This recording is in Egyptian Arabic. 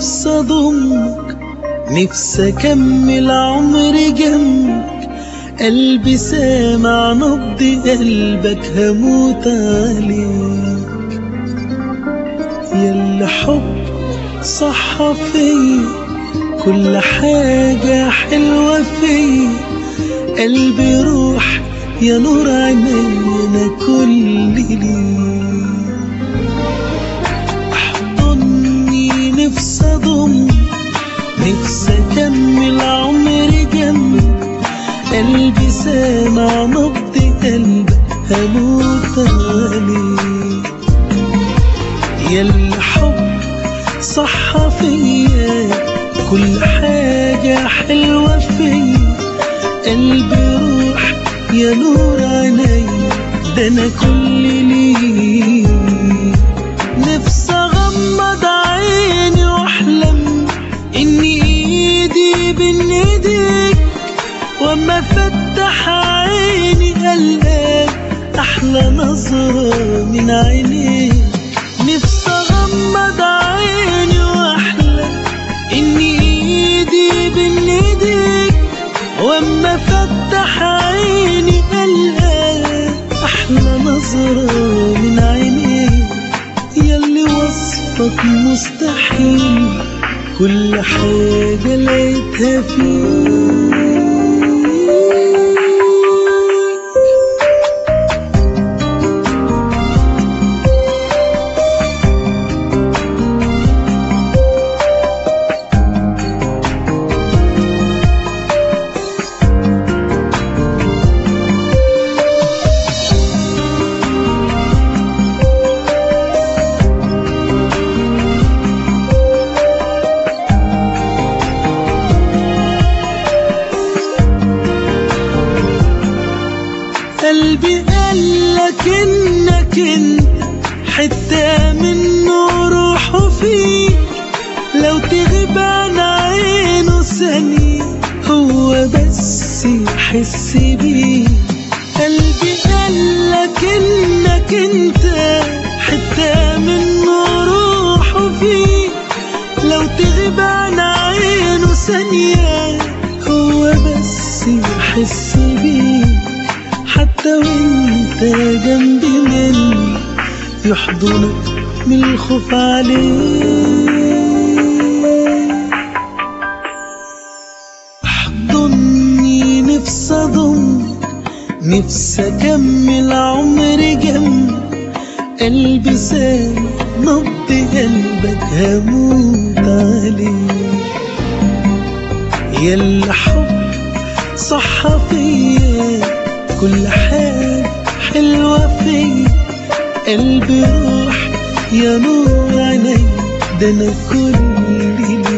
نفسي اضمك نفسي اكمل عمري جنبك قلبي سامع نبض قلبك هموت عليك ياللي حب صح فيا كل حاجة حلوة فيا قلبي روح يا نور عيني انا كل ليك احضني نفسي اضم نفسي اكمل عمري جنبك قلبي سامع نبض قلبك هموت عليك ياللي حب صح فيا كل حاجة حلوة فيا قلبي روح يا نور عيني ده انا كل ليك نفسي اغمض عيني واحلم ان ايدي بين ايديك واما افتح عيني القاك احلى نظرة من عينيك نفسي اغمض عيني واحلم ان ايدي بين ايديك واما افتح عيني القاك احلى نظرة من عينيك ياللي وصفك مستحيل كل حاجة لقيتها فيك قلبي قالك انك انت حتة منه روحه فيك لو تغيب عن عينه ثانية هو بس يحس بيك قلبي قالك انك انت حتة منه روحه فيك لو تغيب عن عينه ثانية هو بس يحس بيك حتى وانت جنبي مني يحضنك من الخوف عليك احضني نفسي اضمك نفسي اكمل عمري جنبك قلبي سامع نبض قلبك هموت عليك ياللي حب صح فيا كل حاجة حلوة فيا قلبي روح يا نور عيني ده انا كل ليك